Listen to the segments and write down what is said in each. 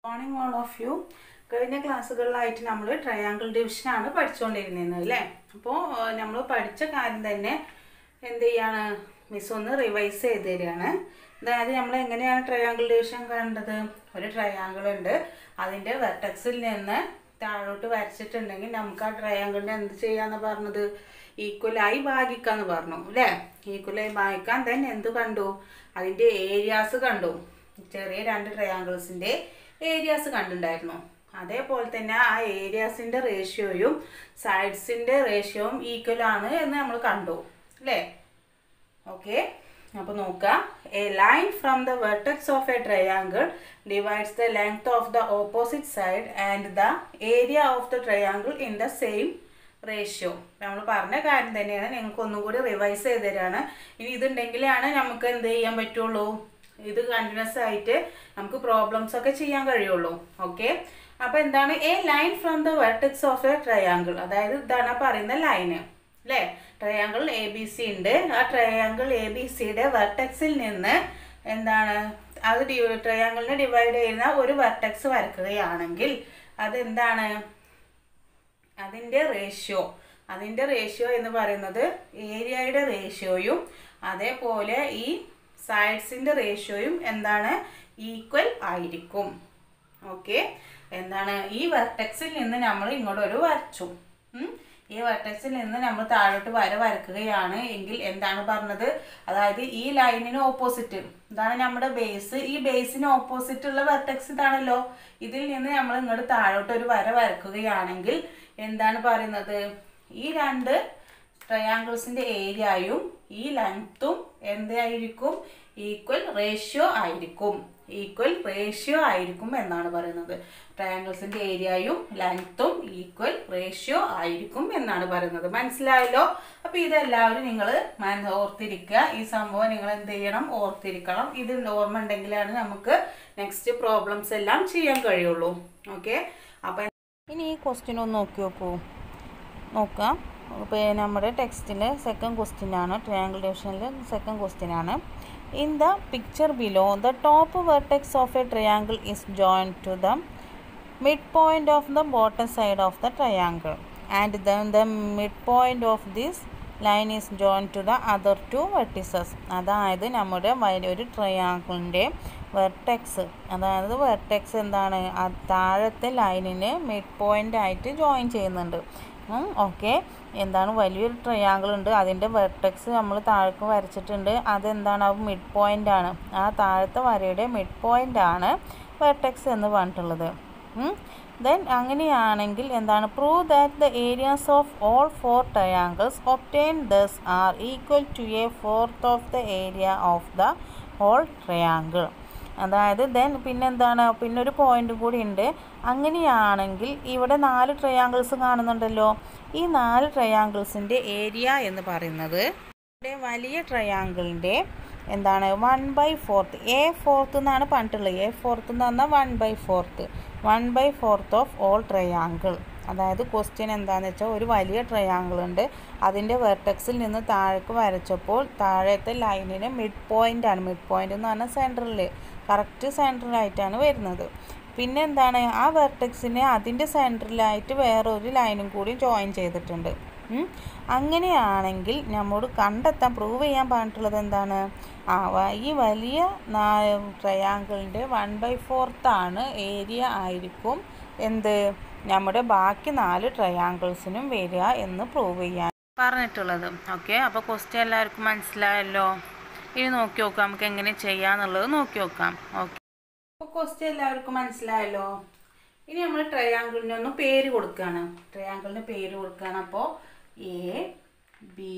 Morning all of U കഴിഞ്ഞ ക്ലാസ്സുകളിലായിട്ട് നമ്മൾ triangle ഡിവിഷനാണ് പഠിച്ചുകൊണ്ടിരുന്നത് അല്ലേ അപ്പോൾ നമ്മൾ പഠിച്ച കാര്യം തന്നെ എന്ത് ചെയ്യാണ് മിസ് ഒന്ന് റിവൈസ് ചെയ്ത് തരികയാണ് അതായത് നമ്മൾ എങ്ങനെയാണ് ട്രയാങ്കിൾ ഡിവിഷൻ കണ്ടത് ഒരു ട്രയാങ്കിൾ ഉണ്ട് അതിൻ്റെ വെർട്ടക്സിൽ നിന്ന് താഴോട്ട് വരച്ചിട്ടുണ്ടെങ്കിൽ നമുക്ക് ആ ട്രയാങ്കിളിനെ എന്ത് ചെയ്യാന്ന് പറഞ്ഞത് ഈക്വലായി ഭാഗിക്കാന്ന് പറഞ്ഞു അല്ലേ ഈക്വലായി ഭാഗിക്കാൻ തന്നെ എന്ത് കണ്ടു അതിൻ്റെ ഏരിയാസ് കണ്ടു ചെറിയ രണ്ട് ട്രയാങ്കിൾസിൻ്റെ ഏരിയാസ് കണ്ടിട്ടുണ്ടായിരുന്നു അതേപോലെ തന്നെ ആ ഏരിയാസിൻ്റെ റേഷ്യോയും സൈഡ്സിൻ്റെ റേഷ്യോയും ഈക്വൽ ആണ് എന്ന് നമ്മൾ കണ്ടു അല്ലേ ഓക്കെ അപ്പോൾ നോക്കാം a line from the vertex of a triangle divides the length of the opposite side and the area of the triangle in the same ratio നമ്മൾ പറഞ്ഞ കാര്യം തന്നെയാണ് നിങ്ങൾക്ക് ഒന്നും കൂടി റിവൈസ് ചെയ്ത് തരാണ് ഇനി ഇതുണ്ടെങ്കിലാണ് നമുക്ക് എന്ത് ചെയ്യാൻ പറ്റുള്ളൂ ഇത് കണ്ടിന്യൂസ് ആയിട്ട് നമുക്ക് പ്രോബ്ലംസ് ഒക്കെ ചെയ്യാൻ കഴിയുള്ളൂ ഓക്കെ അപ്പോൾ എന്താണ് a line from the vertex of a triangle അതായത് ഇതാണ് പറയുന്ന ലൈന് അല്ലേ ട്രയാങ്കിൾ എ ബി സി ഉണ്ട് ആ ട്രയാങ്കിൾ എ ബി സിയുടെ വെർട്ടക്സിൽ നിന്ന് എന്താണ് അത് ഡി ട്രയാങ്കിളിനെ ഡിവൈഡ് ചെയ്യുന്ന ഒരു വെർട്ടക്സ് വരക്കുകയാണെങ്കിൽ അതെന്താണ് അതിൻ്റെ റേഷ്യോ അതിൻ്റെ റേഷ്യോ എന്ന് പറയുന്നത് ഏരിയയുടെ റേഷ്യോയും അതേപോലെ ഈ സൈഡ്സിൻ്റെ റേഷ്യോയും എന്താണ് ഈക്വൽ ആയിരിക്കും ഓക്കെ എന്താണ് ഈ വെർട്ടക്സിൽ നിന്ന് നമ്മൾ ഇങ്ങോട്ട് ഒരു വരച്ചു ഉം. ഈ വെർട്ടക്സിൽ നിന്ന് നമ്മൾ താഴോട്ട് വര വരക്കുകയാണ് എങ്കിൽ എന്താണ് പറഞ്ഞത് അതായത് ഈ ലൈനിന് ഓപ്പോസിറ്റ് ഇതാണ് നമ്മുടെ ബേസ് ഈ ബേസിന് ഓപ്പോസിറ്റ് ഉള്ള വെർട്ടക്സ് ഇതാണല്ലോ ഇതിൽ നിന്ന് നമ്മൾ ഇങ്ങോട്ട് താഴോട്ട് ഒരു വര വരക്കുകയാണെങ്കിൽ എന്താണ് പറയുന്നത് ഈ രണ്ട് ട്രയാങ്കിൾസിൻ്റെ ഏരിയയും ഈ ലെങ്ത്തും എന്തായിരിക്കും ഈക്വൽ റേഷ്യോ ആയിരിക്കും ഈക്വൽ റേഷ്യോ ആയിരിക്കും എന്നാണ് പറയുന്നത് ട്രയാങ്കിൾസിൻ്റെ ഏരിയയും ലെങ്ത്തും ഈക്വൽ റേഷ്യോ ആയിരിക്കും എന്നാണ് പറയുന്നത് മനസ്സിലായല്ലോ അപ്പോൾ ഇതെല്ലാവരും നിങ്ങൾ മന ഓർത്തിരിക്കുക ഈ സംഭവം നിങ്ങൾ എന്ത് ചെയ്യണം ഓർത്തിരിക്കണം ഇത് ഓർമ്മ ഉണ്ടെങ്കിലാണ് നമുക്ക് നെക്സ്റ്റ് പ്രോബ്ലംസ് എല്ലാം ചെയ്യാൻ കഴിയുള്ളൂ ഓക്കെ അപ്പം ഇനി ഈ ക്വസ്റ്റ്യൻ ഒന്ന് നോക്കി നോക്കൂ നോക്കാം ഇപ്പോൾ നമ്മുടെ ടെക്സ്റ്റിൽ സെക്കൻഡ് ക്വസ്റ്റ്യൻ ആണ് ട്രയാങ്കിൾ ഡിവിഷനിൽ സെക്കൻഡ് ക്വസ്റ്റ്യൻ ആണ് in the picture below the top vertex of a triangle is join to the mid point of the bottom side of the triangle and then the mid point of this line is join to the other two vertices അതായത് നമ്മുടെ ഒരു ട്രയാങ്കിളിൻ്റെ vertex അതായത് vertex എന്താണ് ആ താഴത്തെ ലൈനിന് mid point ആയിട്ട് join ചെയ്യുന്നുണ്ട് ഓക്കെ എന്താണ് വലിയൊരു ട്രയാങ്കിൾ ഉണ്ട് അതിൻ്റെ വെർട്ടെക്സ് നമ്മൾ താഴേക്ക് വരച്ചിട്ടുണ്ട് അതെന്താണ് ആ മിഡ് പോയിന്റ് ആണ് ആ താഴത്തെ വരയുടെ മിഡ് പോയിന്റ് ആണ് വെർട്ടെക്സ് എന്ന് പറഞ്ഞിട്ടുള്ളത് ദെൻ അങ്ങനെയാണെങ്കിൽ എന്താണ് prove that the areas of all four triangles obtain thus are equal to a fourth of the area of the whole triangle അതായത് ദെൻ പിന്നെന്താണ് പിന്നെ ഒരു പോയിന്റ് കൂടി ഉണ്ട് അങ്ങനെയാണെങ്കിൽ ഇവിടെ നാല് ട്രയാങ്കിൾസ് കാണുന്നുണ്ടല്ലോ ഈ നാല് ട്രയാങ്കിൾസിൻ്റെ ഏരിയ എന്ന് പറയുന്നത് ഇവിടെ വലിയ ട്രയാങ്കിളിൻ്റെ എന്താണ് one by fourth a fourth എന്നാണ് പറഞ്ഞിട്ടുള്ളത് എ ഫോർത്ത് എന്ന് പറഞ്ഞാൽ one by fourth one by fourth of all triangle അതായത് ക്വസ്റ്റ്യൻ എന്താണെന്ന് വെച്ചാൽ ഒരു വലിയ ട്രയാങ്കിൾ ഉണ്ട് അതിൻ്റെ വെർട്ടക്സിൽ നിന്ന് താഴേക്ക് വരച്ചപ്പോൾ താഴത്തെ ലൈനിന് മിഡ് പോയിൻ്റ് ആണ് മിഡ് പോയിൻ്റ് എന്ന് പറഞ്ഞാൽ സെൻറ്ററിൽ കറക്റ്റ് സെൻറ്ററിലായിട്ടാണ് വരുന്നത് പിന്നെ എന്താണ് ആ വെർട്ടക്സിനെ അതിൻ്റെ സെൻറ്ററിലായിട്ട് വേറൊരു ലൈനും കൂടി ജോയിൻ ചെയ്തിട്ടുണ്ട് അങ്ങനെയാണെങ്കിൽ നമ്മോട് കണ്ടെത്താൻ പ്രൂവ് ചെയ്യാൻ പറഞ്ഞിട്ടുള്ളത് എന്താണ് ആ ഈ വലിയ ട്രയാങ്കിളിൻ്റെ വൺ ബൈ ഫോർത്താണ് ഏരിയ ആയിരിക്കും എന്ത് നമ്മുടെ ബാക്കി നാല് ട്രയാങ്കിൾസിനും വരിക എന്ന് പ്രൂവ് ചെയ്യാൻ പറഞ്ഞിട്ടുള്ളത് ഓക്കെ അപ്പോൾ ക്വസ്റ്റ്യൻ എല്ലാവർക്കും മനസ്സിലായല്ലോ ഇനി നോക്കി നോക്കാം നമുക്ക് എങ്ങനെ ചെയ്യാന്നുള്ളത് നോക്കി നോക്കാം ഓക്കെ അപ്പോൾ ക്വസ്റ്റ്യൻ എല്ലാവർക്കും മനസ്സിലായല്ലോ ഇനി നമ്മൾ ട്രയാങ്കിളിന് ഒന്ന് പേര് കൊടുക്കുകയാണ് ട്രയാങ്കിളിന് പേര് കൊടുക്കുകയാണ് അപ്പോൾ A B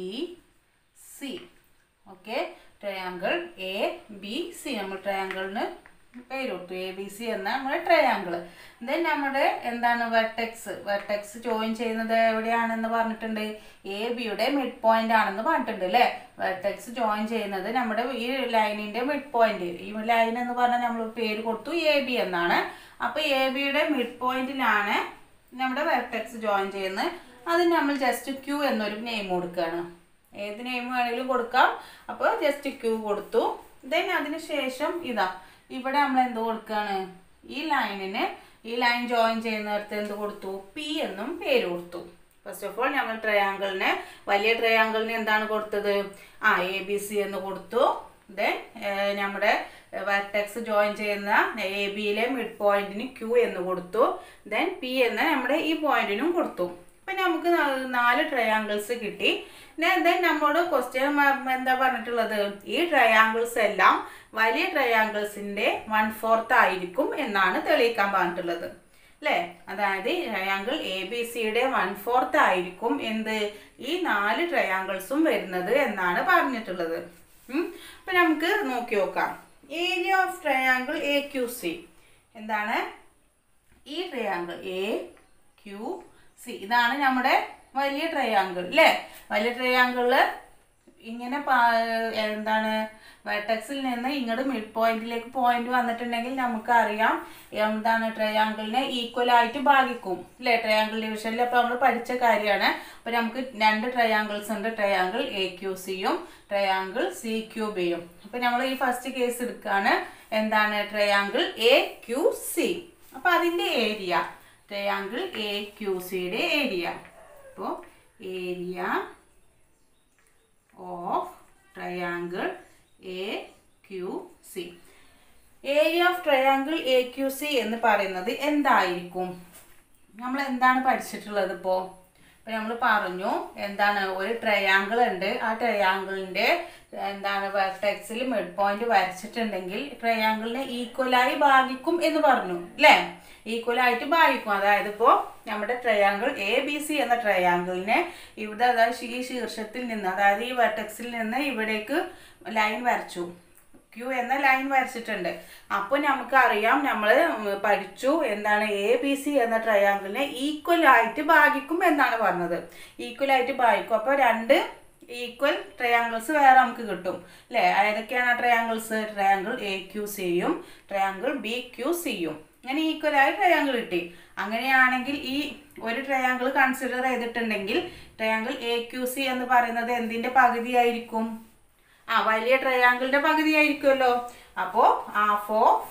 C okay triangle A B C നമ്മൾ ട്രയാങ്കിളിന് പേര് കൊടുത്തു എ ബി സി എന്ന നമ്മുടെ ട്രയാങ്കിൾ ദെൻ നമ്മുടെ എന്താണ് വെർട്ടെക്സ് വെർട്ടെക്സ് ജോയിൻ ചെയ്യുന്നത് എവിടെയാണെന്ന് പറഞ്ഞിട്ടുണ്ട് എ ബിയുടെ മിഡ് പോയിന്റ് ആണെന്ന് പറഞ്ഞിട്ടുണ്ട് അല്ലേ വെർട്ടെക്സ് ജോയിൻ ചെയ്യുന്നത് നമ്മുടെ ഈ ലൈനിന്റെ മിഡ് പോയിന്റ് ഈ ലൈൻ എന്ന് പറഞ്ഞാൽ നമ്മൾ പേര് കൊടുത്തു എ ബി എന്നാണ് അപ്പോൾ എ ബിയുടെ മിഡ് പോയിന്റിലാണ് നമ്മുടെ വെർട്ടെക്സ് ജോയിൻ ചെയ്യുന്നത് അതിന് നമ്മൾ ജസ്റ്റ് ക്യൂ എന്നൊരു നെയിം കൊടുക്കുകയാണ് ഏത് നെയിം വേണമെങ്കിലും കൊടുക്കാം അപ്പോൾ ജസ്റ്റ് ക്യൂ കൊടുത്തു ദെൻ അതിന് ശേഷം ഇതാ ഇവിടെ നമ്മൾ എന്ത് കൊടുക്കുകയാണ് ഈ ലൈനിന് ഈ ലൈൻ ജോയിൻ ചെയ്യുന്നിടത്ത് എന്ത് കൊടുത്തു പി എന്നും പേര് കൊടുത്തു ഫസ്റ്റ് ഓഫ് ഓൾ നമ്മൾ ട്രയാങ്കിളിന് വലിയ ട്രയാങ്കിളിന് എന്താണ് കൊടുത്തത് ആ എ ബി സി എന്ന് കൊടുത്തു ദെൻ നമ്മുടെ വെർട്ടെക്സ് ജോയിൻ ചെയ്യുന്ന എ ബിയിലെ മിഡ് പോയിന്റിന് ക്യൂ എന്ന് കൊടുത്തു ദെൻ പി എന്ന നമ്മുടെ ഈ പോയിന്റിനും കൊടുത്തു അപ്പം നമുക്ക് നാ- നാല് ട്രയാങ്കിൾസ് കിട്ടി ദെൻ നമ്മോട് ക്വസ്റ്റ്യൻ എന്താ പറഞ്ഞിട്ടുള്ളത് ഈ ട്രയാങ്കിൾസ് എല്ലാം വലിയ ട്രയാങ്കിൾസിന്റെ വൺ ഫോർത്ത് ആയിരിക്കും എന്നാണ് തെളിയിക്കാൻ പറഞ്ഞിട്ടുള്ളത് അല്ലേ അതായത് ട്രയാങ്കിൾ എ ബി സിയുടെ വൺ ഫോർത്ത് ആയിരിക്കും എന്ത് ഈ നാല് ട്രയാങ്കിൾസും വരുന്നത് എന്നാണ് പറഞ്ഞിട്ടുള്ളത് ഉം. അപ്പൊ നമുക്ക് നോക്കി നോക്കാം area of triangle A Q C എന്താണ് ഈ ട്രയാങ്കിൾ എ ക്യു സി ഇതാണ് നമ്മുടെ വലിയ ട്രയാങ്കിൾ അല്ലേ വലിയ ട്രയാങ്കിളില് ഇങ്ങനെ പാ- എന്താണ് വെർട്ടെക്സിൽ നിന്ന് ഇങ്ങോട്ട് മിഡ് പോയിന്റിലേക്ക് പോയിന്റ് വന്നിട്ടുണ്ടെങ്കിൽ നമുക്കറിയാം എന്താണ് ട്രയാങ്കിളിനെ ഈക്വൽ ആയിട്ട് ഭാഗിക്കും അല്ലേ ട്രയാങ്കിൾ ഡിവിഷനിൽ അപ്പോൾ നമ്മൾ പഠിച്ച കാര്യമാണ് അപ്പോൾ നമുക്ക് രണ്ട് ട്രയാങ്കിൾസ് ഉണ്ട് ട്രയാങ്കിൾ എ ക്യു സിയും ട്രയാങ്കിൾ സി ക്യു ബിയും അപ്പോൾ നമ്മൾ ഈ ഫസ്റ്റ് കേസ് എടുക്കുകയാണ് എന്താണ് ട്രയാങ്കിൾ എ ക്യു സി അപ്പോൾ അതിൻ്റെ ഏരിയ ട്രയാങ്കിൾ എ ക്യു സിയുടെ ഏരിയ അപ്പോൾ area of triangle A Q C area of triangle A Q C എന്ന് പറയുന്നത് എന്തായിരിക്കും നമ്മൾ എന്താണ് പഠിച്ചിട്ടുള്ളത് ഇപ്പോൾ ഇപ്പം നമ്മൾ പറഞ്ഞു എന്താണ് ഒരു ട്രയാങ്കിൾ ഉണ്ട് ആ ട്രയാങ്കിളിൻ്റെ എന്താണ് വെർട്ടെക്സിൽ മിഡ് പോയിന്റ് വരച്ചിട്ടുണ്ടെങ്കിൽ ട്രയാങ്കിളിനെ ഈക്വലായി ഭാഗിക്കും എന്ന് പറഞ്ഞു അല്ലേ ഈക്വലായിട്ട് ഭാഗിക്കും അതായത് ഇപ്പോൾ നമ്മുടെ ട്രയാങ്കിൾ എ ബി സി എന്ന ട്രയാങ്കിളിനെ ഇവിടെ അതായത് ഈ ശീർഷത്തിൽ നിന്ന് അതായത് ഈ വെർട്ടെക്സിൽ നിന്ന് ഇവിടേക്ക് ലൈൻ വരച്ചു ക്യൂ എന്ന ലൈൻ വരച്ചിട്ടുണ്ട് അപ്പോൾ നമുക്കറിയാം നമ്മൾ പഠിച്ചു എന്താണ് എ ബി സി എന്ന ട്രയാങ്കിളിനെ ഈക്വൽ ആയിട്ട് ഭാഗിക്കും എന്നാണ് പറഞ്ഞത് ഈക്വൽ ആയിട്ട് ഭാഗിക്കും അപ്പോൾ രണ്ട് ഈക്വൽ ട്രയാങ്കിൾസ് വേറെ നമുക്ക് കിട്ടും അല്ലേ ഏതൊക്കെയാണ് ആ ട്രയാങ്കിൾസ് ട്രയാങ്കിൾ എ ക്യു സിയും ട്രയാങ്കിൾ ബി ക്യു സിയും അങ്ങനെ ഈക്വൽ ആയി ട്രയാങ്കിൾ കിട്ടി അങ്ങനെയാണെങ്കിൽ ഈ ഒരു ട്രയാങ്കിൾ കൺസിഡർ ചെയ്തിട്ടുണ്ടെങ്കിൽ ട്രയാങ്കിൾ എ ക്യു സി എന്ന് പറയുന്നത് എന്തിന്റെ പകുതിയായിരിക്കും ആ വലിയ ട്രയാങ്കിളിന്റെ പകുതി ആയിരിക്കുമല്ലോ അപ്പോൾ half of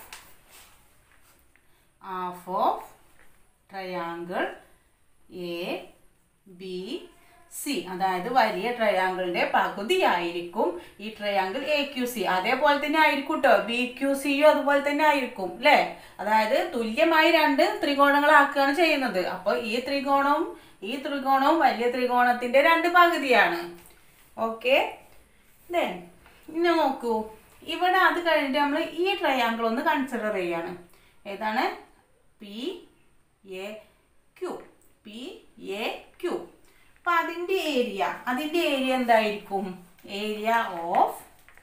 half of triangle A B C അതായത് വലിയ ട്രയാങ്കിളിന്റെ പകുതി ആയിരിക്കും ഈ ട്രയാങ്കിൾ എ ക്യു സി അതേപോലെ തന്നെ ആയിരിക്കും കേട്ടോ ബി ക്യു സിയും അതുപോലെ തന്നെ ആയിരിക്കും അല്ലേ അതായത് തുല്യമായി രണ്ട് ത്രികോണങ്ങളാക്കുകയാണ് ചെയ്യുന്നത് അപ്പോൾ ഈ ത്രികോണവും ഈ ത്രികോണവും വലിയ ത്രികോണത്തിന്റെ രണ്ട് പകുതിയാണ് ഓക്കെ ദെൻ ഇനി നോക്കൂ ഇവിടെ അത് കഴിഞ്ഞിട്ട് നമ്മൾ ഈ ട്രയാങ്കിൾ ഒന്ന് കൺസിഡർ ചെയ്യാണ് ഏതാണ് P A Q P A Q അപ്പം അതിൻ്റെ ഏരിയ അതിൻ്റെ ഏരിയ എന്തായിരിക്കും area of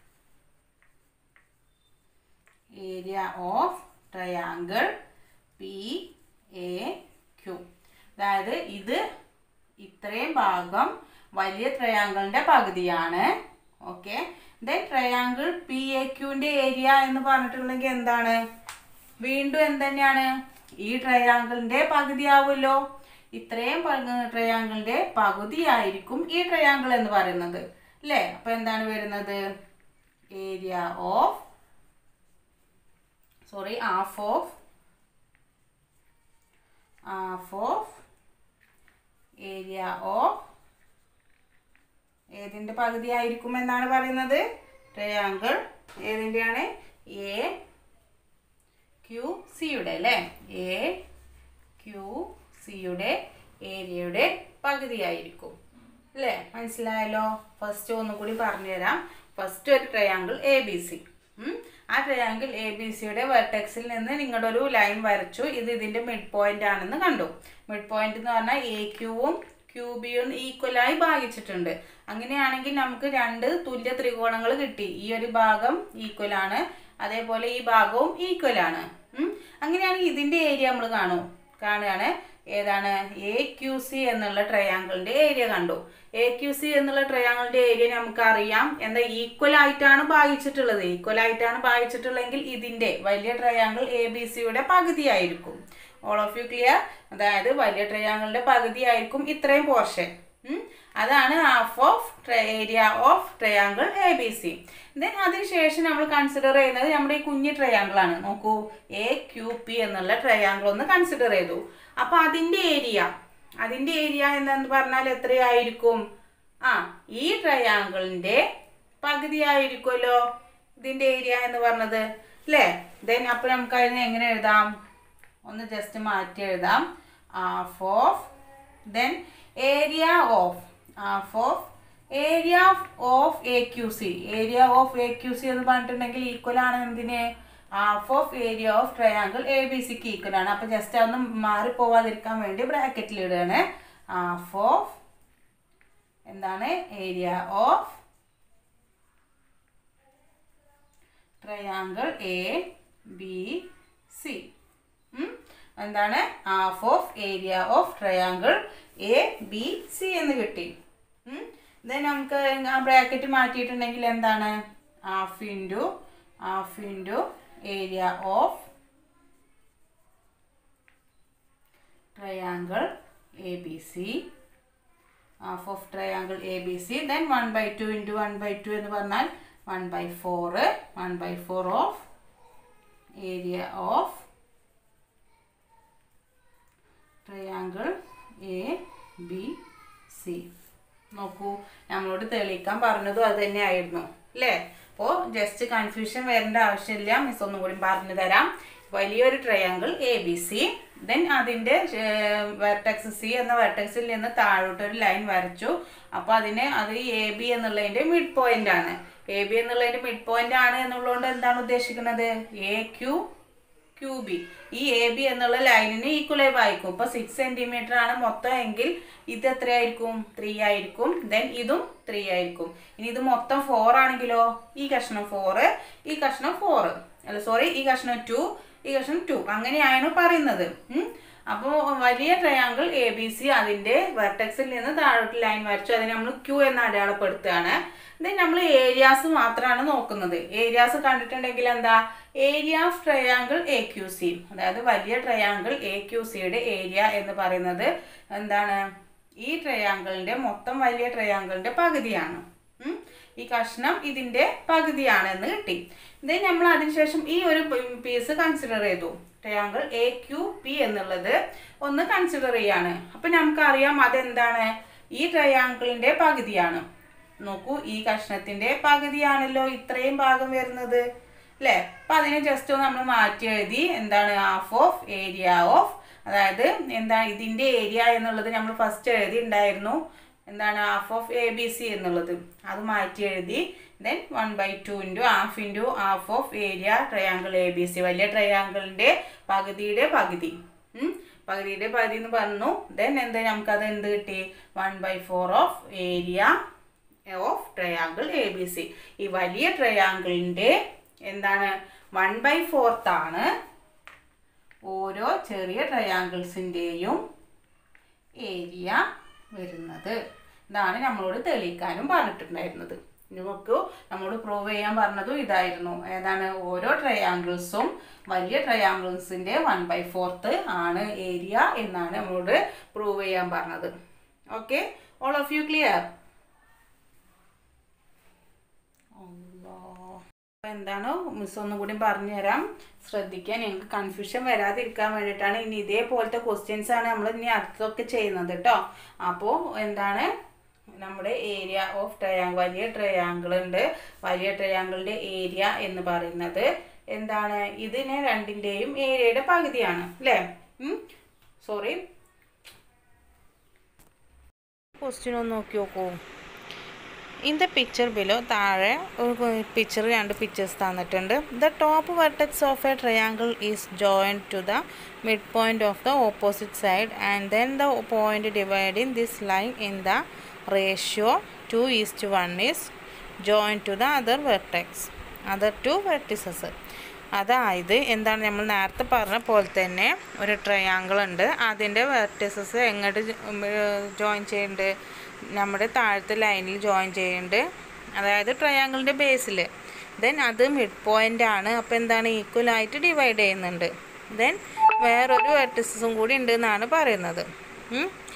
area of triangle P A Q അതായത് ഇത് ഇത്രയും ഭാഗം വലിയ ട്രയാങ്കിളിന്റെ പകുതിയാണ് okay then triangle P A ക്യൂവിന്റെ ഏരിയ എന്ന് പറഞ്ഞിട്ടുണ്ടെങ്കിൽ എന്താണ് വീണ്ടും എന്തന്നെയാണ് ഈ ട്രയാങ്കിളിന്റെ പകുതി ആവുമല്ലോ ഇത്രയും ട്രയാങ്കിളിന്റെ പകുതി ആയിരിക്കും ഈ ട്രയാങ്കിൾ എന്ന് പറയുന്നത് അല്ലേ അപ്പൊ എന്താണ് വരുന്നത് area of sorry half of half of area of ഏതിൻ്റെ പകുതി ആയിരിക്കും എന്നാണ് പറയുന്നത് ട്രയാങ്കിൾ ഏതിൻ്റെയാണ് എ ക്യു സിയുടെ അല്ലേ എ ക്യു സിയുടെ ഏരിയയുടെ പകുതിയായിരിക്കും അല്ലേ മനസ്സിലായല്ലോ ഫസ്റ്റ് ഒന്നും കൂടി പറഞ്ഞുതരാം ഫസ്റ്റ് ഒരു ട്രയാങ്കിൾ എ ബി സി ആ ട്രയാങ്കിൾ എ ബി സിയുടെ വെർട്ടെക്സിൽ നിന്ന് നിങ്ങളുടെ ഒരു ലൈൻ വരച്ചു ഇത് ഇതിന്റെ മിഡ് പോയിന്റ് ആണെന്ന് കണ്ടു മിഡ് പോയിന്റ് എന്ന് പറഞ്ഞാൽ എ ക്യൂവും ക്യൂ ബിയും ഈക്വലായി ഭാഗിച്ചിട്ടുണ്ട് അങ്ങനെയാണെങ്കിൽ നമുക്ക് രണ്ട് തുല്യ ത്രികോണങ്ങൾ കിട്ടി ഈ ഒരു ഭാഗം ഈക്വൽ ആണ് അതേപോലെ ഈ ഭാഗവും ഈക്വൽ ആണ് ഉം. അങ്ങനെയാണെങ്കിൽ ഇതിന്റെ ഏരിയ നമ്മൾ കാണും കാണുകയാണ് ഏതാണ് എ ക്യു സി എന്നുള്ള ട്രയാങ്കിളിന്റെ ഏരിയ കണ്ടു എ ക്യു സി എന്നുള്ള ട്രയാങ്കിളിന്റെ ഏരിയ നമുക്കറിയാം എന്താ ഈക്വൽ ആയിട്ടാണ് ഭാഗിച്ചിട്ടുള്ളത് ഈക്വൽ ആയിട്ടാണ് ഭാഗിച്ചിട്ടുള്ളതെങ്കിൽ ഇതിന്റെ വലിയ ട്രയാങ്കിൾ എ ബി സിയുടെ പകുതിയായിരിക്കും ഓൾ ഓഫ് യു ക്ലിയർ അതായത് വലിയ ട്രയാങ്കിളിന്റെ പകുതിയായിരിക്കും ഇത്രയും പോർഷൻ അതാണ് half of area of triangle A B C then അതിനുശേഷം നമ്മൾ കൺസിഡർ ചെയ്യുന്നത് നമ്മുടെ ഈ കുഞ്ഞ് ട്രയാങ്കിൾ ആണ് നോക്കൂ എ ക്യു പി എന്നുള്ള ട്രയാങ്കിൾ ഒന്ന് കൺസിഡർ ചെയ്തു അപ്പൊ അതിന്റെ ഏരിയ അതിന്റെ ഏരിയ എന്താന്ന് പറഞ്ഞാൽ എത്രയായിരിക്കും ആ ഈ ട്രയാങ്കിളിന്റെ പകുതി ആയിരിക്കുമല്ലോ ഇതിന്റെ ഏരിയ എന്ന് പറഞ്ഞത് അല്ലേ ദെൻ അപ്പൊ നമുക്ക് അതിനെ എങ്ങനെ എഴുതാം ഒന്ന് ജസ്റ്റ് മാറ്റി എഴുതാം half of then area of half of area of A Q C area of A Q C എന്ന് പറഞ്ഞിട്ടുണ്ടെങ്കിൽ ഈക്വൽ ആണ് എന്തിന് half of area of triangle A B സിക്ക് ഈക്വൽ ആണ് അപ്പൊ ജസ്റ്റ് അതൊന്ന് മാറിപ്പോവാതിരിക്കാൻ വേണ്ടി ബ്രാക്കറ്റിൽ ഇടുകയാണ് ഹാഫ് ഓഫ് എന്താണ് area of triangle A B C എന്താണ് half of area of triangle A B C എന്ന് കിട്ടി ദെൻ നമുക്ക് ആ ബ്രാക്കറ്റ് മാറ്റിയിട്ടുണ്ടെങ്കിൽ എന്താണ് half into half into area of triangle A B C half of triangle A B C then one by two into one by two എന്ന് പറഞ്ഞാൽ one by four one by four of area of triangle A B C നോക്കൂ നമ്മളോട് തെളിയിക്കാൻ പറഞ്ഞതും അത് തന്നെയായിരുന്നു അല്ലേ അപ്പോൾ ജസ്റ്റ് കൺഫ്യൂഷൻ വരേണ്ട ആവശ്യമില്ല മിസ് ഒന്നും കൂടി പറഞ്ഞു തരാം വലിയൊരു triangle A B C then അതിൻ്റെ വെർട്ടക്സ് സി എന്ന വെർട്ടക്സിൽ നിന്ന് താഴോട്ട് ഒരു ലൈൻ വരച്ചു അപ്പോൾ അതിന് അത് എ ബി എന്നുള്ളതിൻ്റെ മിഡ് പോയിന്റ് ആണ് എ ബി എന്നുള്ളതിൻ്റെ മിഡ് പോയിന്റ് ആണ് എന്നുള്ളതുകൊണ്ട് എന്താണ് ഉദ്ദേശിക്കുന്നത് എ ക്യു ക്യൂ ബി ഈ എ ബി എന്നുള്ള ലൈനിന് ഈക്വലായി വായിക്കും ഇപ്പോൾ സിക്സ് സെൻറ്റിമീറ്റർ ആണ് മൊത്തം എങ്കിൽ ഇത് എത്രയായിരിക്കും ത്രീ ആയിരിക്കും ദെൻ ഇതും ത്രീ ആയിരിക്കും ഇനി ഇത് മൊത്തം ഫോർ ആണെങ്കിലോ ഈ കഷ്ണം ഫോറ് ഈ കഷ്ണം ഫോറ് അല്ല സോറി ഈ കഷ്ണം ടു ഈ കഷ്ണം ടു അങ്ങനെയാണ് പറയുന്നത് അപ്പോൾ വലിയ ട്രയാങ്കിൾ എ ബി സി അതിൻ്റെ വെർട്ടക്സിൽ നിന്ന് താഴോട്ട് ലൈൻ വരച്ചു അതിനെ നമ്മൾ ക്യൂ എന്ന് അടയാളപ്പെടുത്തുകയാണ് ദെൻ നമ്മൾ ഏരിയാസ് മാത്രമാണ് നോക്കുന്നത് ഏരിയാസ് കണ്ടിട്ടുണ്ടെങ്കിൽ എന്താ area of triangle A Q C അതായത് വലിയ ട്രയാങ്കിൾ എ ക്യു സിയുടെ ഏരിയ എന്ന് പറയുന്നത് എന്താണ് ഈ ട്രയാങ്കിളിന്റെ മൊത്തം വലിയ ട്രയാങ്കിളിന്റെ പകുതിയാണ് ഉം. ഈ കഷ്ണം ഇതിന്റെ പകുതിയാണെന്ന് കിട്ടി ദെൻ നമ്മൾ അതിനുശേഷം ഈ ഒരു പീസ് കൺസിഡർ ചെയ്തു ട്രയാങ്കിൾ എ ക്യു പി എന്നുള്ളത് ഒന്ന് കൺസിഡർ ചെയ്യാണ് അപ്പൊ നമുക്കറിയാം അതെന്താണ് ഈ ട്രയാങ്കിളിന്റെ പകുതിയാണ് നോക്കൂ ഈ കഷ്ണത്തിന്റെ പകുതിയാണല്ലോ ഇത്രയും ഭാഗം വരുന്നത് അല്ലേ അപ്പൊ അതിനെ ജസ്റ്റ് നമ്മൾ മാറ്റി എഴുതി എന്താണ് ഹാഫ് ഓഫ് ഏരിയ ഓഫ് അതായത് എന്താ ഇതിന്റെ ഏരിയ എന്നുള്ളത് നമ്മൾ ഫസ്റ്റ് എഴുതി ഉണ്ടായിരുന്നു എന്താണ് half of A B C എന്നുള്ളത് അത് മാറ്റി എഴുതി then one by two into half into half of area triangle A B C വലിയ ട്രയാങ്കിളിന്റെ പകുതിയുടെ പകുതി ഉം. പകുതിയുടെ പകുതി എന്ന് പറഞ്ഞു ദെൻ എന്ത് നമുക്കത് എന്ത് കിട്ടി one by four of area of triangle A B C ഈ വലിയ ട്രയാങ്കിളിൻ്റെ എന്താണ് വൺ ബൈ ഫോർത്ത് ആണ് ഓരോ ചെറിയ ട്രയാങ്കിൾസിൻ്റെയും ഏരിയ വരുന്നത് ഇതാണ് നമ്മളോട് തെളിയിക്കാനും പറഞ്ഞിട്ടുണ്ടായിരുന്നത് നമുക്ക് നമ്മളോട് പ്രൂവ് ചെയ്യാൻ പറഞ്ഞതും ഇതായിരുന്നു ഏതാണ് ഓരോ ട്രയാങ്കിൾസും വലിയ ട്രയാങ്കിൾസിൻ്റെ വൺ ബൈ ഫോർത്ത് ആണ് ഏരിയ എന്നാണ് നമ്മളോട് പ്രൂവ് ചെയ്യാൻ പറഞ്ഞത് okay all of you clear എന്താണ് മിസ് ഒന്നും കൂടി പറഞ്ഞു തരാം ശ്രദ്ധിക്കാൻ ഞങ്ങൾക്ക് കൺഫ്യൂഷൻ വരാതിരിക്കാൻ വേണ്ടിയിട്ടാണ് ഇനി ഇതേപോലത്തെ ക്വസ്റ്റ്യൻസ് ആണ് നമ്മൾ ഇനി അടുത്തൊക്കെ ചെയ്യുന്നത് കേട്ടോ അപ്പോൾ എന്താണ് നമ്മുടെ ഏരിയ ഓഫ് ട്രയാങ്കിൾ വലിയ ട്രയാങ്കിൾ ഉണ്ട് വലിയ ട്രയാങ്കിളിൻ്റെ ഏരിയ എന്ന് പറയുന്നത് എന്താണ് ഇതിന് രണ്ടിൻ്റെയും ഏരിയയുടെ പകുതിയാണ് അല്ലേ സോറി ക്വസ്റ്റ്യൻ ഒന്ന് നോക്കി നോക്കൂ ഇൻ ദ പിക്ചർ ബിലോ താഴെ ഒരു പിക്ചർ രണ്ട് പിക്ചേഴ്സ് തന്നിട്ടുണ്ട് the top vertex of a triangle is joined to the mid point of the opposite side and then the point dividing this line in the ratio two is to one is join to the other vertex other two vertices അതായത് എന്താണ് നമ്മൾ നേരത്തെ പറഞ്ഞ പോലെ തന്നെ ഒരു triangle ഉണ്ട് അതിൻ്റെ വെർട്ടിസസ് എങ്ങോട്ട് ജോയിൻ ചെയ്യുന്നുണ്ട് നമ്മുടെ താഴത്തെ ലൈനിൽ ജോയിൻ ചെയ്യുന്നുണ്ട് അതായത് ട്രയാങ്കിളിൻ്റെ ബേസിൽ ദെൻ അത് മിഡ് പോയിൻ്റ് ആണ് അപ്പോൾ എന്താണ് ഈക്വൽ ആയിട്ട് ഡിവൈഡ് ചെയ്യുന്നുണ്ട് ദെൻ വേറൊരു വെർട്ടിസസും കൂടി ഉണ്ട് എന്നാണ് പറയുന്നത്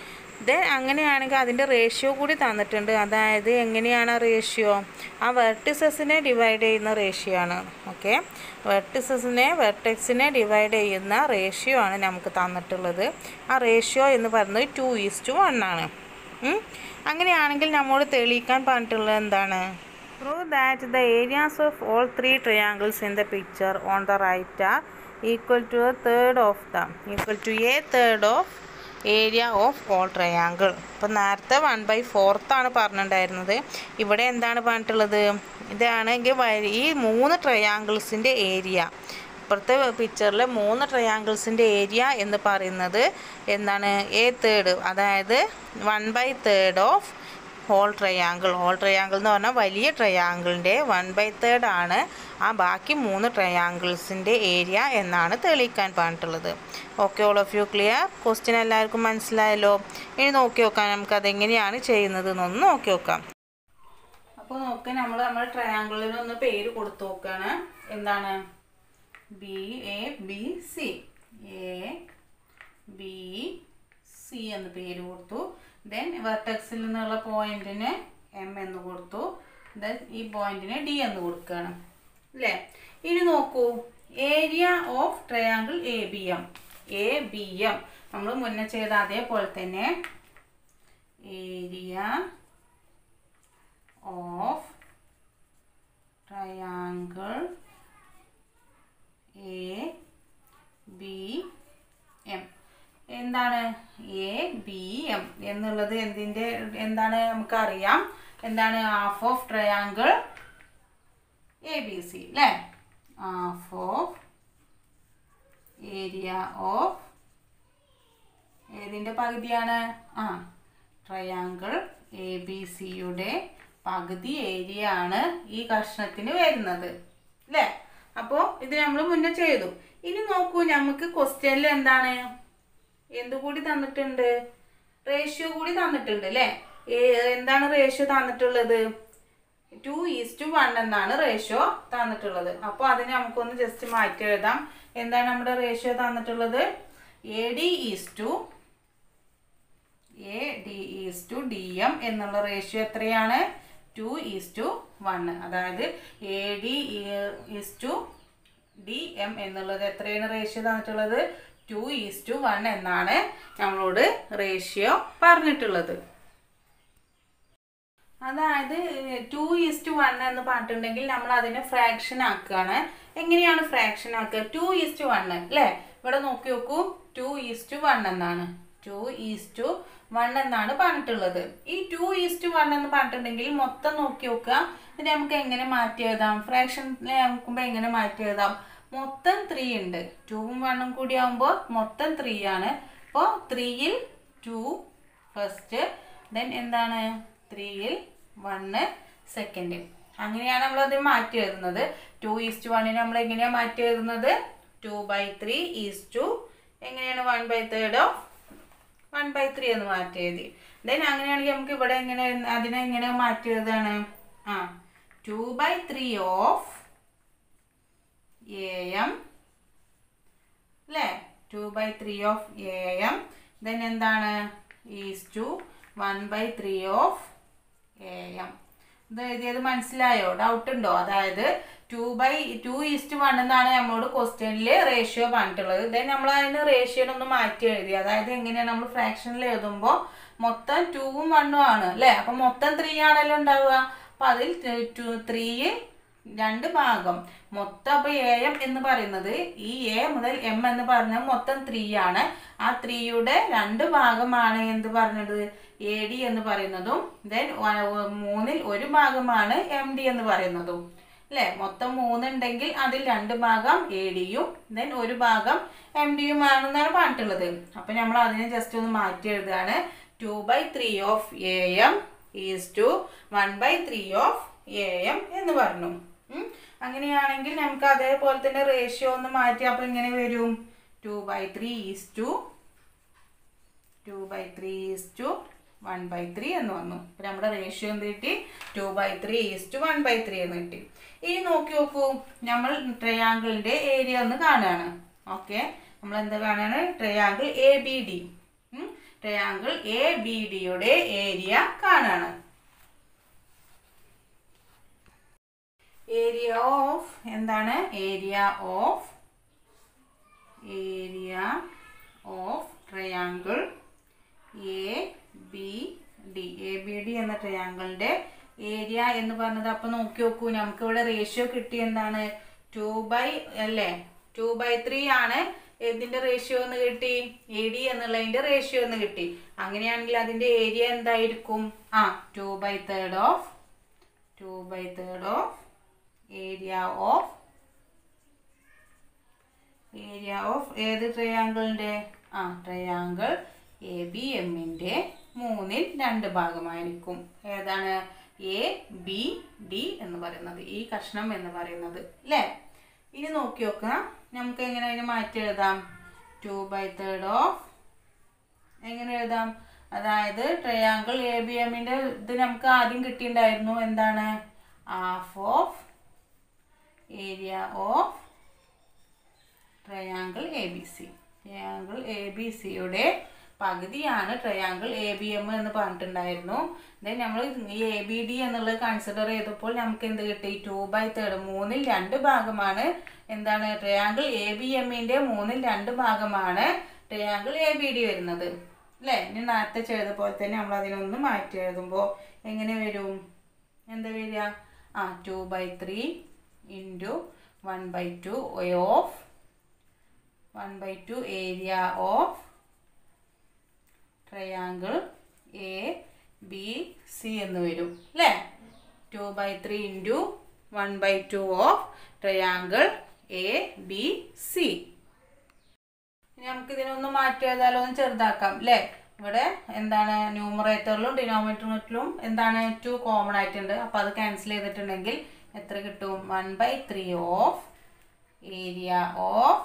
ദെൻ അങ്ങനെയാണെങ്കിൽ അതിൻ്റെ റേഷ്യോ കൂടി തന്നിട്ടുണ്ട് അതായത് എങ്ങനെയാണ് ആ റേഷ്യോ ആ വെർട്ടിസസിനെ ഡിവൈഡ് ചെയ്യുന്ന റേഷ്യോ ആണ് ഓക്കെ വെർട്ടിസസിനെ വെർട്ടെക്സിനെ ഡിവൈഡ് ചെയ്യുന്ന റേഷ്യോ ആണ് നമുക്ക് തന്നിട്ടുള്ളത് ആ റേഷ്യോ എന്ന് പറയുന്നത് ടു ഈസ് ടു വൺ ആണ് ഉം. അങ്ങനെയാണെങ്കിൽ നമ്മോട് തെളിയിക്കാൻ പറഞ്ഞിട്ടുള്ളത് എന്താണ് prove that the areas of all three triangles in the picture on the right are equal to a third of the equal to a third of area of all triangle ഇപ്പം നേരത്തെ one by ഫോർത്താണ് പറഞ്ഞിട്ടുണ്ടായിരുന്നത് ഇവിടെ എന്താണ് പറഞ്ഞിട്ടുള്ളത് ഇതാണെങ്കിൽ വ- ഈ മൂന്ന് ട്രയാങ്കിൾസിൻ്റെ ഏരിയ ഇപ്പുറത്തെ പിക്ചറിൽ മൂന്ന് ട്രയാങ്കിൾസിൻ്റെ ഏരിയ എന്ന് പറയുന്നത് എന്താണ് എ തേർഡ് അതായത് one by third of whole triangle whole triangle എന്ന് പറഞ്ഞാൽ വലിയ ട്രയാങ്കിളിൻ്റെ വൺ ബൈ തേർഡ് ആണ് ആ ബാക്കി മൂന്ന് ട്രയാങ്കിൾസിൻ്റെ ഏരിയ എന്നാണ് തെളിയിക്കാൻ പറഞ്ഞിട്ടുള്ളത് okay all of you clear question എല്ലാവർക്കും മനസ്സിലായല്ലോ ഇനി നോക്കി നോക്കാം നമുക്ക് അതെങ്ങനെയാണ് ചെയ്യുന്നത് എന്നൊന്ന് നോക്കി നോക്കാം അപ്പോൾ നോക്ക് നമ്മൾ നമ്മുടെ ട്രയാങ്കിളിന് ഒന്ന് പേര് കൊടുത്തു നോക്കുകയാണ് എന്താണ് B A B C A B C എന്ന് പേര് കൊടുത്തു ദെൻ വെർട്ടക്സിൽ നിന്നുള്ള പോയിന്റിന് എം എന്ന് കൊടുത്തു ദെൻ ഈ പോയിന്റിന് ഡി എന്ന് കൊടുക്കുകയാണ് അല്ലേ ഇനി നോക്കൂ area of triangle A B M A B M നമ്മൾ മുന്നേ ചെയ്ത അതേപോലെ തന്നെ area of triangle A B M എന്താണ് എ ബി എം എന്നുള്ളത് എന്തിൻ്റെ എന്താണ് നമുക്കറിയാം എന്താണ് half of triangle A B C അല്ലേ ഹാഫ് ഓഫ് ഏരിയ ഓഫ് ഏതിൻ്റെ പകുതിയാണ് ആ ട്രയാങ്കിൾ എ ബി സിയുടെ പകുതി ഏരിയ ആണ് ഈ കഷ്ണത്തിന് വരുന്നത് അല്ലേ അപ്പോൾ ഇത് നമ്മൾ മുന്നേ ചെയ്തു ഇനി നോക്കൂ നമുക്ക് ക്വസ്റ്റ്യനിൽ എന്താണ് എന്തുകൂടി തന്നിട്ടുണ്ട് റേഷ്യോ കൂടി തന്നിട്ടുണ്ട് അല്ലേ ഏ- എന്താണ് റേഷ്യോ തന്നിട്ടുള്ളത് ടു ഈസ് ടു വൺ എന്നാണ് റേഷ്യോ തന്നിട്ടുള്ളത് അപ്പോൾ അതിന് നമുക്കൊന്ന് ജസ്റ്റ് മാറ്റി എഴുതാം എന്താണ് നമ്മുടെ റേഷ്യോ തന്നിട്ടുള്ളത് A D is to A D is to D M എന്നുള്ള റേഷ്യോ എത്രയാണ് ടു ഈസ് ടു വൺ അതായത് A D is to D M എന്നുള്ളത് എത്രയാണ് റേഷ്യോ തന്നിട്ടുള്ളത് ടു ഈസ് ടു വൺ എന്നാണ് നമ്മളോട് റേഷ്യോ പറഞ്ഞിട്ടുള്ളത് അതായത് ടു ഈസ്റ്റ് വൺ എന്ന് പറഞ്ഞിട്ടുണ്ടെങ്കിൽ നമ്മൾ അതിനെ ഫ്രാക്ഷൻ ആക്കുകയാണ് എങ്ങനെയാണ് ഫ്രാക്ഷൻ ആക്കുക ടു ഈസ്റ്റ് വൺ അല്ലേ ഇവിടെ നോക്കി നോക്കൂ ടു ഈസ്റ്റ് വൺ എന്നാണ് ടു ഈസ്റ്റ് വൺ എന്നാണ് പറഞ്ഞിട്ടുള്ളത് ഈ ടു ഈസ്റ്റ് വൺ എന്ന് പറഞ്ഞിട്ടുണ്ടെങ്കിൽ മൊത്തം നോക്കി നോക്കുക ഇതിനെ നമുക്ക് എങ്ങനെ മാറ്റി എഴുതാം ഫ്രാക്ഷനിൽ നോക്കുമ്പോൾ എങ്ങനെ മാറ്റി എഴുതാം മൊത്തം ത്രീ ഉണ്ട് ടൂവും വണ്ണും കൂടി ആകുമ്പോൾ മൊത്തം ത്രീ ആണ് അപ്പോൾ ത്രീയിൽ ടു ഫസ്റ്റ് ദെൻ എന്താണ് ത്രീയിൽ വണ്ണ് സെക്കൻഡ് അങ്ങനെയാണ് നമ്മളത് മാറ്റി എഴുതുന്നത് ടു ഈസ്റ്റ് വണ്ണിന് നമ്മൾ എങ്ങനെയാണ് മാറ്റി എഴുതുന്നത് two by three is to എങ്ങനെയാണ് one by third of one by three എന്ന് മാറ്റി എഴുതി ദെൻ അങ്ങനെയാണെങ്കിൽ നമുക്ക് ഇവിടെ എങ്ങനെ അതിനെ എങ്ങനെ മാറ്റി എഴുതാണ് ആ two by three of A M അല്ലേ two by three of A M then എന്താണ് is to one by three of A M ഇത് എഴുതിയത് മനസ്സിലായോ ഡൗട്ട് ഉണ്ടോ അതായത് two by two is to one എന്നാണ് നമ്മളോട് ക്വസ്റ്റ്യനിൽ റേഷ്യോ പറഞ്ഞിട്ടുള്ളത് ദെൻ നമ്മൾ അതിന് റേഷ്യോനൊന്ന് മാറ്റി എഴുതി അതായത് എങ്ങനെയാണ് നമ്മൾ ഫ്രാക്ഷനിൽ എഴുതുമ്പോൾ മൊത്തം ടൂവും വണ്ണും ആണ് അല്ലേ അപ്പം മൊത്തം ത്രീ ആണല്ലോ ഉണ്ടാവുക അപ്പം അതിൽ ടു ത്രീയിൽ രണ്ട് ഭാഗം മൊത്തം അപ്പോൾ എ എം എന്ന് പറയുന്നത് ഈ എ മുതൽ എം എന്ന് പറഞ്ഞാൽ മൊത്തം ത്രീ ആണ് ആ ത്രീയുടെ രണ്ട് ഭാഗമാണ് എന്ത് പറഞ്ഞത് എ ഡി എന്ന് പറയുന്നതും ദെൻ മൂന്നിൽ ഒരു ഭാഗമാണ് എം ഡി എന്ന് പറയുന്നതും അല്ലേ മൊത്തം മൂന്നുണ്ടെങ്കിൽ അതിൽ രണ്ട് ഭാഗം എ ഡിയും ദെൻ ഒരു ഭാഗം എം ഡിയും ആണെന്നാണ് പറഞ്ഞിട്ടുള്ളത് അപ്പം നമ്മൾ അതിനെ ജസ്റ്റ് ഒന്ന് മാറ്റി എഴുതുകയാണ് two by three of A M is to one by three of A M എന്ന് പറഞ്ഞു ഉം. അങ്ങനെയാണെങ്കിൽ നമുക്ക് അതേപോലെ തന്നെ റേഷ്യോ ഒന്ന് മാറ്റി അപ്പോൾ ഇങ്ങനെ വരും two by three is to two by three is to one by three എന്ന് വന്നു അപ്പോൾ നമ്മുടെ റേഷ്യോ എന്ത് കിട്ടി two by three is to one by three എന്ന് കിട്ടി ഇനി നോക്കി നോക്കൂ നമ്മൾ ട്രയാങ്കിളിൻ്റെ ഏരിയ ഒന്ന് കാണുകയാണ് ഓക്കെ നമ്മൾ എന്താ കാണുകയാണ് triangle A B D triangle A B ഡിയുടെ ഏരിയ കാണാണ് ഏരിയ ഓഫ് എന്താണ് area of area of triangle A B D A B D എന്ന ട്രയാങ്കിളിന്റെ ഏരിയ എന്ന് പറഞ്ഞത് അപ്പൊ നോക്കി നോക്കൂ നമുക്ക് ഇവിടെ റേഷ്യോ കിട്ടി എന്താണ് ടു ബൈ അല്ലേ ടു ബൈ ത്രീ ആണ് ഇതിന്റെ റേഷ്യോ എന്ന് കിട്ടി എ ഡി എന്നുള്ളതിന്റെ റേഷ്യോ എന്ന് കിട്ടി അങ്ങനെയാണെങ്കിൽ അതിന്റെ ഏരിയ എന്തായിരിക്കും ആ two by third of two by third of area of area of ഏത് ട്രയാങ്കിളിന്റെ ആ ട്രയാങ്കിൾ എ ബി എമ്മിന്റെ മൂന്നിൽ രണ്ട് ഭാഗമായിരിക്കും ഏതാണ് എ ബി ഡി എന്ന് പറയുന്നത് ഈ കഷ്ണം എന്ന് പറയുന്നത് അല്ലേ ഇനി നോക്കി നോക്കുക നമുക്ക് എങ്ങനെ അതിനെ മാറ്റി എഴുതാം ടു ബൈ തേർഡ് ഓഫ് എങ്ങനെ എഴുതാം അതായത് ട്രയാങ്കിൾ എ ബി എമ്മിന്റെ ഇത് നമുക്ക് ആദ്യം കിട്ടിയിട്ടുണ്ടായിരുന്നു എന്താണ് half of area of triangle A B C triangle A B സിയുടെ പകുതിയാണ് ട്രയാങ്കിൾ എ ബി എം എന്ന് പറഞ്ഞിട്ടുണ്ടായിരുന്നു ദെൻ നമ്മൾ ഈ എ ബി ഡി എന്നുള്ളത് കൺസിഡർ ചെയ്തപ്പോൾ നമുക്ക് എന്ത് കിട്ടി ടു ബൈ തേർഡ് മൂന്നിൽ രണ്ട് ഭാഗമാണ് എന്താണ് ട്രയാങ്കിൾ എ ബി എമ്മിന്റെ മൂന്നിൽ രണ്ട് ഭാഗമാണ് ട്രയാങ്കിൾ എ ബി ഡി വരുന്നത് അല്ലേ ഇനി നേരത്തെ ചെയ്ത പോലെ തന്നെ നമ്മൾ അതിനൊന്ന് മാറ്റി എഴുതുമ്പോൾ എങ്ങനെ വരും എന്താ വരിക ആ two by three into one by two of one by two area of triangle A B C എന്ന് വരും അല്ലേ two by three into one by two of triangle A B C ഇനി നമുക്ക് ഇതിനൊന്ന് മാറ്റി എഴുതാലോ ഒന്ന് ചെറുതാക്കാം അല്ലേ ഇവിടെ എന്താണ് ന്യൂമറേറ്ററിലും ഡിനോമിനേറ്ററിലും എന്താണ് ടു കോമൺ ആയിട്ടുണ്ട് അപ്പോൾ അത് ക്യാൻസൽ ചെയ്തിട്ടുണ്ടെങ്കിൽ എത്ര കിട്ടും one by three of area of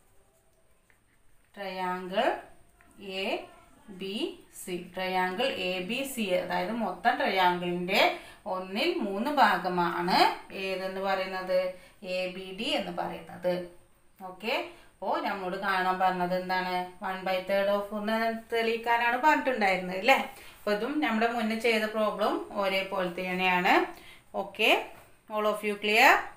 triangle A B C triangle A B C അതായത് മൊത്തം ട്രയാങ്കിളിന്റെ ഒന്നിൽ മൂന്ന് ഭാഗമാണ് ഏതെന്ന് പറയുന്നത് എ ബി ഡി എന്ന് പറയുന്നത് ഓക്കെ അപ്പോൾ നമ്മളോട് കാണാൻ പറഞ്ഞത് എന്താണ് വൺ ബൈ തേർഡ് ഓഫ് എന്ന് തെളിയിക്കാനാണ് പറഞ്ഞിട്ടുണ്ടായിരുന്നത് അല്ലേ അപ്പോൾ ഇതും നമ്മുടെ മുന്നേ ചെയ്ത പ്രോബ്ലം ഒരേപോലെ തന്നെയാണ് okay all of you clear